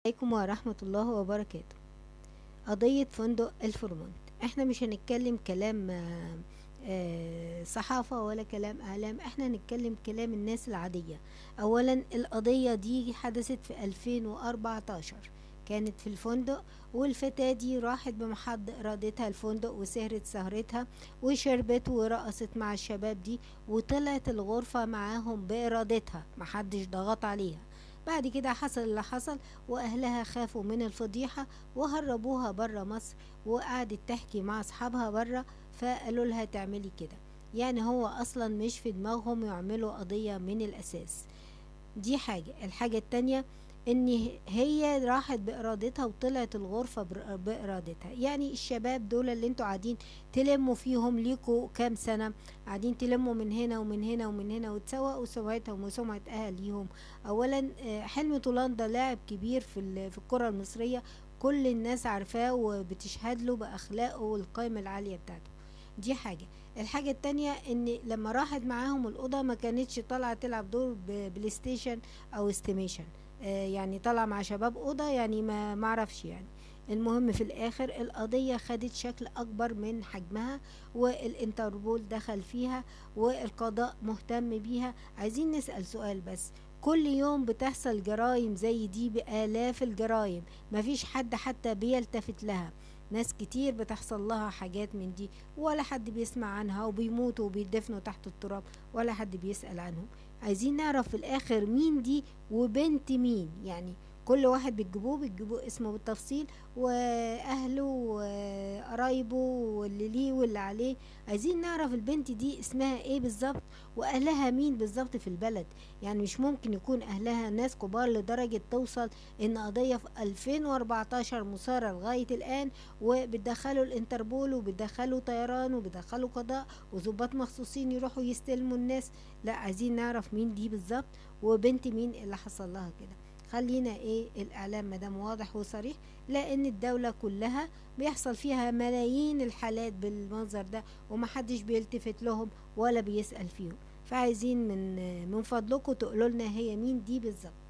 عليكم ورحمة الله وبركاته قضية فندق الفرمونت احنا مش هنتكلم كلام آه، آه، صحافة ولا كلام اعلام احنا هنتكلم كلام الناس العادية اولا القضية دي حدثت في 2014 كانت في الفندق والفتاة دي راحت بمحض ارادتها الفندق وسهرت سهرتها وشربت ورقصت مع الشباب دي وطلعت الغرفة معاهم بارادتها محدش ضغط عليها بعد كده حصل اللي حصل واهلها خافوا من الفضيحة وهربوها برا مصر وقعدت تحكي مع اصحابها برا فقالوا لها تعملي كده يعني هو اصلا مش في دماغهم يعملوا قضية من الاساس دي حاجة الحاجة التانية ان هي راحت بارادتها وطلعت الغرفة بر- بارادتها يعني الشباب دول اللي انتوا قاعدين تلموا فيهم ليكوا كام سنة قاعدين تلموا من هنا ومن هنا ومن هنا وتسوقوا سمعتهم وسمعة اهاليهم اولا آه، حلمي طولان ده لاعب كبير في ال- في الكرة المصرية كل الناس عارفاه وبتشهد له باخلاقه والقيمة العالية بتاعته دي حاجة الحاجة التانية ان لما راحت معاهم الأوضة ما كانتش طالعة تلعب دور ب- بلاي ستيشن او استيميشن آه يعني طالعة مع شباب أوضة يعني ما معرفش يعني المهم في الآخر القضية خدت شكل أكبر من حجمها والانتربول دخل فيها والقضاء مهتم بيها عايزين نسأل سؤال بس كل يوم بتحصل جرائم زي دي بآلاف الجرائم مفيش حد حتى بيلتفت لها ناس كتير بتحصل لها حاجات من دي ولا حد بيسمع عنها وبيموتوا وبيدفنوا تحت التراب ولا حد بيسأل عنهم عايزين نعرف في الآخر مين دي وبنت مين يعني كل واحد بتجيبوه بتجيبوه اسمه بالتفصيل واهله وقرايبه واللي ليه واللي عليه عايزين نعرف البنت دي اسمها ايه بالظبط واهلها مين بالظبط في البلد يعني مش ممكن يكون اهلها ناس كبار لدرجة توصل ان قضية في 2014 مثارة لغاية الان وبتدخلوا الانتربول وبتدخلوا طيران وبتدخلوا قضاء وظباط مخصوصين يروحوا يستلموا الناس لا عايزين نعرف مين دي بالظبط وبنت مين اللي حصل لها كده خلينا ايه الاعلام مدام واضح وصريح لان الدولة كلها بيحصل فيها ملايين الحالات بالمنظر ده ومحدش بيلتفت لهم ولا بيسأل فيهم فعايزين من من فضلكم تقولوا لنا هي مين دي بالظبط